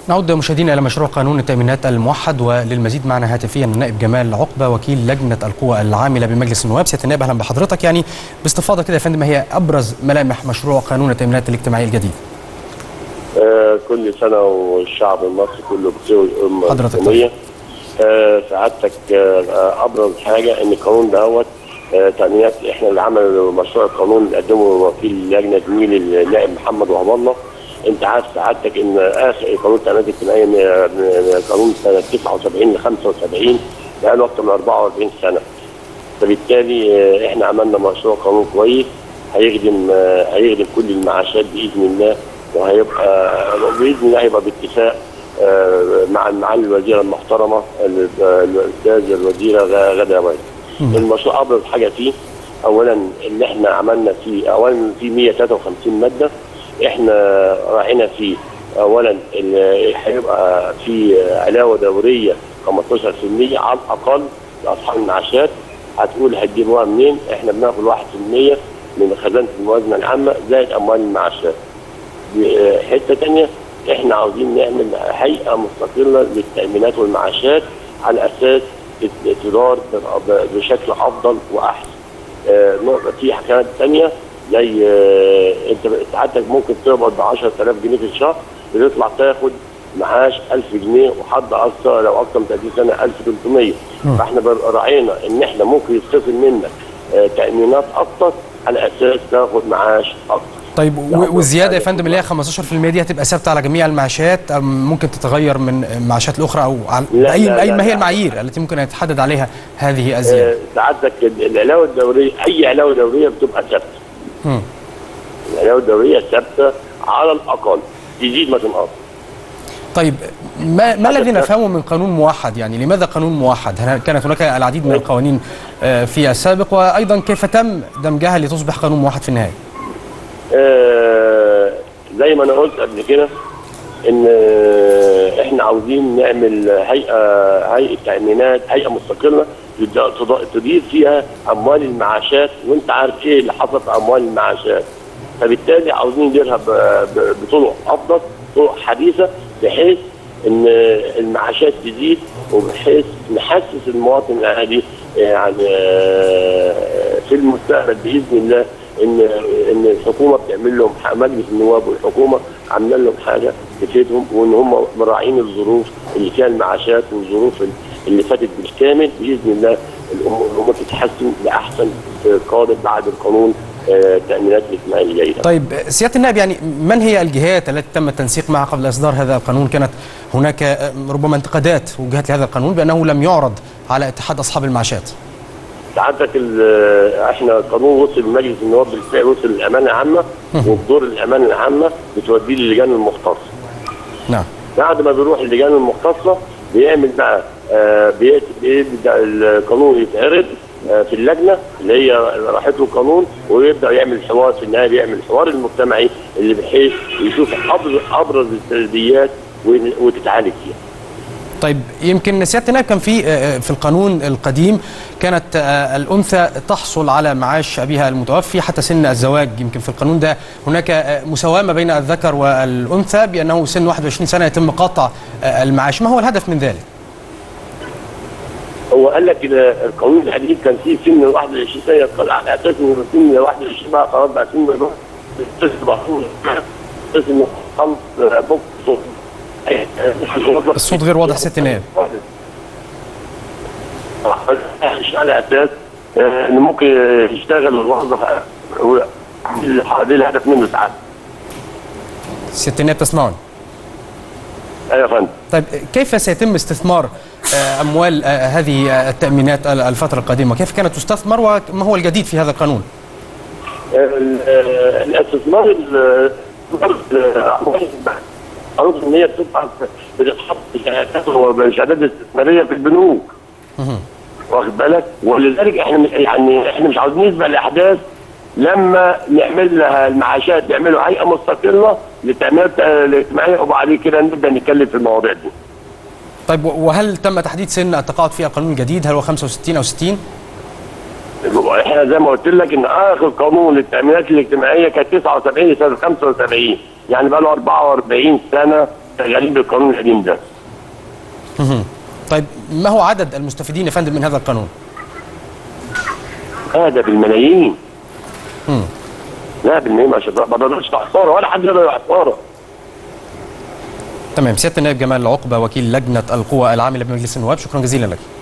نعود مشاهدينا الى مشروع قانون التامينات الموحد وللمزيد معنا هاتفيا النائب جمال عقبه وكيل لجنه القوى العامله بمجلس النواب سياده النائب اهلا بحضرتك يعني باستفاضه كده يا فندم ما هي ابرز ملامح مشروع قانون التامينات الاجتماعيه الجديد؟ آه كل سنه والشعب المصري كله بخير والامه حضرتك الاسلاميه آه سعادتك آه ابرز حاجه ان القانون دوت آه تامينات احنا اللي عمل مشروع القانون اللي قدمه وكيل اللجنه زميلي النائب محمد وهب الله انت عارف سعادتك ان اخر قانون التامينات الاجتماعيه من قانون سنه 79 ل 75 بقاله اكثر من 44 سنه فبالتالي آه احنا عملنا مشروع قانون كويس هيخدم آه هيخدم كل المعاشات باذن الله وهيبقى باذن الله هيبقى باتفاق مع معالي الوزيره المحترمه الاستاذ الوزيره غدا وائل. المشروع ابرز حاجه فيه اولا اللي احنا عملنا فيه اولا في 153 ماده احنا راعينا فيه اولا هيبقى في علاوه دوريه 15% على الاقل لاصحاب المعاشات هتقول هتجيبوها منين؟ احنا بناخد 1% من خزانه الموازنه العامه زائد اموال المعاشات. حته ثانيه احنا عاوزين نعمل هيئه مستقله للتامينات والمعاشات على اساس تدار بشكل افضل واحسن. اه نقطه في حاجات ثانيه زي اه انت ساعتك ممكن تقبض ب 10000 جنيه في الشهر بتطلع تاخد معاش 1000 جنيه وحد اقصى لو اكثر من 30 سنه 1300 فاحنا راعينا ان احنا ممكن يتخصم منك اه تامينات اكثر على اساس تاخد معاش اكثر. طيب والزياده يا فندم اللي هي 15% دي هتبقى ثابته على جميع المعاشات أم ممكن تتغير من المعاشات الاخرى او على لا اي لا اي لا ما هي لا. المعايير التي ممكن ان يتحدد عليها هذه الزياده؟ آه، سعادتك العلاوه الدوريه اي علاوه دوريه بتبقى ثابته. مم. العلاوه الدوريه ثابته على الاقل تزيد ما تنقص. طيب ما ما هذا الذي الشرط. نفهمه من قانون موحد يعني لماذا قانون موحد؟ هل كانت هناك العديد من القوانين آه، في السابق وايضا كيف تم دمجها لتصبح قانون موحد في النهايه؟ آه، زي ما انا قلت قبل كده ان آه، احنا عاوزين نعمل هيئه هيئه تامينات هيئه مستقله تد- تض- تدير فيها اموال المعاشات وانت عارف ايه اللي حصل في اموال المعاشات فبالتالي عاوزين نديرها ب- ب- بطرق افضل طرق حديثه بحيث ان المعاشات تزيد وبحيث نحسس المواطن العادي يعني آه، في المستقبل باذن الله ان ان الحكومه بتعمل لهم ح- مجلس النواب والحكومه عامله لهم حاجه تفيدهم وان هم مراعين الظروف اللي فيها المعاشات والظروف اللي فاتت بالكامل باذن الله الامور الامور تتحسن لاحسن قادم بعد القانون آه، التامينات الاجتماعيه الجيده. طيب سياده النائب يعني من هي الجهات التي تم التنسيق معها قبل اصدار هذا القانون؟ كانت هناك آه، ربما انتقادات وجهت لهذا القانون بانه لم يعرض على اتحاد اصحاب المعاشات. سعادتك ال- احنا القانون وصل لمجلس النواب بالفعل وصل للامانه العامه وبدور الامانه العامه بتوديه للجان المختصه. نعم. بعد ما بيروح اللجان المختصه بيعمل بقى آه بيت- بيبدا القانون يتعرض آه في اللجنه اللي هي راحت له القانون ويبدا يعمل حوار في النهايه بيعمل الحوار المجتمعي اللي بحيث يشوف ابرز ابرز السلبيات ون- وتتعالج فيها. طيب يمكن سياده النائب كان في آه، في القانون القديم كانت آه، الانثى تحصل على معاش ابيها المتوفي حتى سن الزواج يمكن في القانون ده هناك آه، مساواه ما بين الذكر والانثى بانه سن 21 سنه يتم قطع آه، المعاش ما هو الهدف من ذلك؟ هو قال لك إن القانون الحديث كان فيه سن 21 سنه يقل على اساس ان سن 21 بقى خلاص بقى سن الرشد الطفل محصول اساس انه خلص بوك صوت الصوت غير واضح سياده النائب. مش على اساس آه، انه ممكن يشتغل ويوظف هو دي الهدف منه ساعات سياده النائب تسمعني. ايوه يا فندم طيب كيف سيتم استثمار آه، اموال آه، هذه آه، التامينات ال- الفتره القادمه؟ كيف كانت تستثمر وما هو الجديد في هذا القانون؟ ال- آه، الاستثمار ال- الاموال عروض ان هي بتبقى بتتحط في شهادات وشهادات استثماريه في البنوك واخد بالك ولذلك احنا مش- يعني احنا مش عاوزين نسبق الاحداث لما نعمل لها المعاشات نعملوا هيئه مستقله للتامينات الاجتماعيه وبعد كده نبدا نتكلم في المواضيع دي. طيب وهل تم تحديد سن التقاعد في القانون الجديد هل هو 65 او 60 احنا زي ما قلت لك ان اخر قانون للتامينات الاجتماعيه كانت 79 لسنه 75 يعني بقى له 44 سنه شغالين بالقانون القديم ده طيب ما هو عدد المستفيدين يا فندم من هذا القانون؟ هذا بالملايين لا بالملايين عشان ما بقدرش عصاره ولا حد يقدر عصاره تمام سياده النائب جمال عقبه وكيل لجنه القوى العامله بمجلس النواب شكرا جزيلا لك